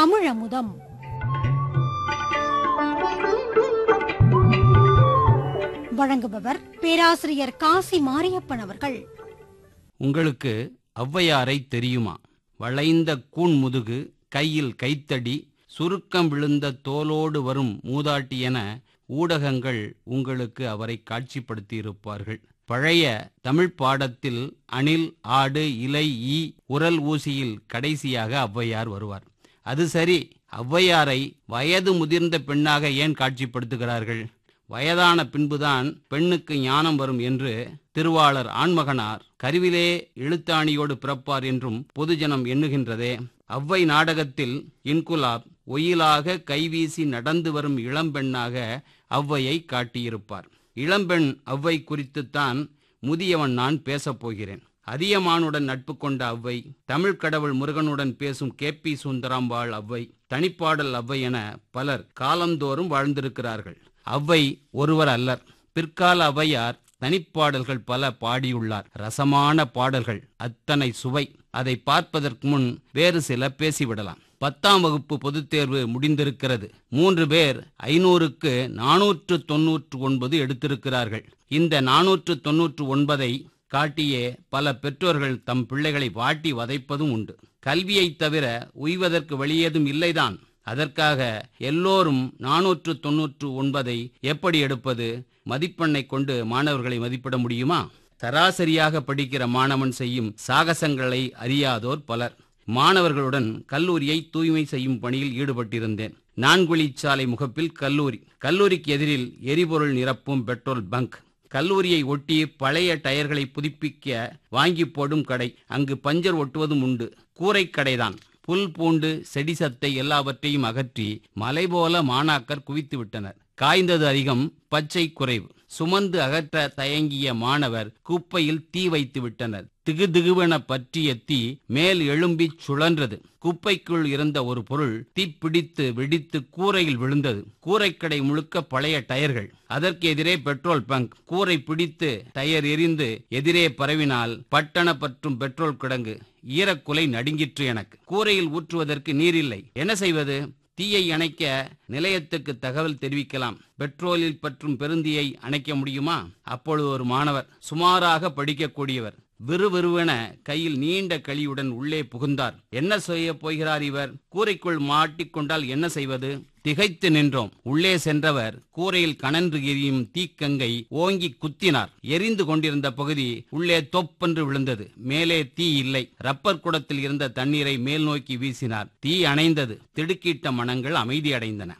தமிழமுதம் வழங்குபவர் பேராசிரியர் காசி மாரியப்பன் அவர்கள் உங்களுக்கு ஔவையாரை தெரியுமா வளைந்த கூன் முதுகு கையில் கைத்தடி சுருக்கம் விழுந்த தோலோடு வரும் மூதாட்டி என ஊடகங்கள் உங்களுக்கு அவரை காட்சிப்படுத்தியிருப்பார்கள் பழைய தமிழ் பாடத்தில் அணில் ஆடு இலை ஈ உரல் ஊசியில் கடைசியாக ஔவையார் வருவார் அது சரி ஔவையாரை வயது முதிர்ந்த பெண்ணாக ஏன் காட்சிப்படுத்துகிறார்கள் வயதான பின்புதான் பெண்ணுக்கு ஞானம் வரும் என்று திருவாளர் ஆண்மகனார் கருவிலே எழுத்தாணியோடு பிறப்பார் என்றும் பொதுஜனம் எண்ணுகின்றதே அவ்வை நாடகத்தில் இன்குலாப் ஒயிலாக கைவீசி நடந்து வரும் இளம்பெண்ணாக ஔவையை காட்டியிருப்பார் இளம்பெண் ஔவை குறித்துத்தான் முதியவன் நான் பேசப் போகிறேன் அதியமானுடன் நட்பு கொண்ட அவ்வை தமிழ் கடவுள் முருகனுடன் பேசும் கே பி சுந்தராம்பாள் அவ்வை தனிப்பாடல் அவ்வை என பலர் காலந்தோறும் வாழ்ந்திருக்கிறார்கள் அவ்வை ஒருவர் அல்லர் பிற்கால ஔவையார் தனிப்பாடல்கள் பல பாடியுள்ளார் ரசமான பாடல்கள் அத்தனை சுவை அதை பார்ப்பதற்கு முன் வேறு சில பேசிவிடலாம் பத்தாம் வகுப்பு பொதுத் தேர்வு முடிந்திருக்கிறது மூன்று பேர் ஐநூறுக்கு நானூற்று தொன்னூற்று ஒன்பது எடுத்திருக்கிறார்கள் இந்த நானூற்று தொன்னூற்று ஒன்பதை காட்டியே பல பெற்றோர்கள் தம் பிள்ளைகளை வாட்டி வதைப்பதும் உண்டு கல்வியைத் தவிர உய்வதற்கு வழியேதும் இல்லைதான் அதற்காக எல்லோரும் நானூற்று தொன்னூற்று ஒன்பதை எப்படி எடுப்பது மதிப்பெண்ணை கொண்டு மாணவர்களை மதிப்பிட முடியுமா சராசரியாக படிக்கிற மாணவன் செய்யும் சாகசங்களை அறியாதோர் பலர் மாணவர்களுடன் கல்லூரியை தூய்மை செய்யும் பணியில் ஈடுபட்டிருந்தேன் நான்குழிச்சாலை முகப்பில் கல்லூரி கல்லூரிக்கு எதிரில் எரிபொருள் நிரப்பும் பெட்ரோல் பங்க் கல்லூரியை ஒட்டி பழைய டயர்களை புதுப்பிக்க வாங்கி போடும் கடை அங்கு பஞ்சர் ஒட்டுவதும் உண்டு கூரை கடைதான் புல் பூண்டு செடி சத்தை எல்லாவற்றையும் அகற்றி மலை போல மாணாக்கர் குவித்து விட்டனர் காய்ந்தது அதிகம் பச்சை குறைவு சுமந்து அகற்ற தயங்கிய மாணவர் குப்பையில் தீ வைத்து விட்டனர் திகு திகுவென பற்றிய தீ மேல் எழும்பி சுழன்றது குப்பைக்குள் இருந்த ஒரு பொருள் தீப்பிடித்து வெடித்து கூரையில் விழுந்தது கூரைக்கடை முழுக்க பழைய டயர்கள் அதற்கு எதிரே பெட்ரோல் பங்க் கூரை பிடித்து டயர் எரிந்து எதிரே பரவினால் பட்டண பற்றும் பெட்ரோல் கிடங்கு ஈரக்குலை நடுங்கிற்று எனக்கு கூரையில் ஊற்றுவதற்கு நீர் இல்லை என்ன செய்வது தீயை அணைக்க நிலையத்துக்கு தகவல் தெரிவிக்கலாம் பெட்ரோலில் பற்றும் பெருந்தீயை அணைக்க முடியுமா அப்பொழுது ஒரு மாணவர் சுமாராக படிக்கக்கூடியவர் விறுவிறுவென கையில் நீண்ட களியுடன் உள்ளே புகுந்தார் என்ன செய்ய போகிறார் இவர் கூரைக்குள் மாட்டிக்கொண்டால் என்ன செய்வது திகைத்து நின்றோம் உள்ளே சென்றவர் கூரையில் கனன்று எரியும் தீக்கங்கை ஓங்கி குத்தினார் எரிந்து கொண்டிருந்த பகுதி உள்ளே தொப்பென்று விழுந்தது மேலே தீ இல்லை ரப்பர் குடத்தில் இருந்த தண்ணீரை மேல் நோக்கி வீசினார் தீ அணைந்தது திடுக்கிட்ட மனங்கள் அமைதியடைந்தன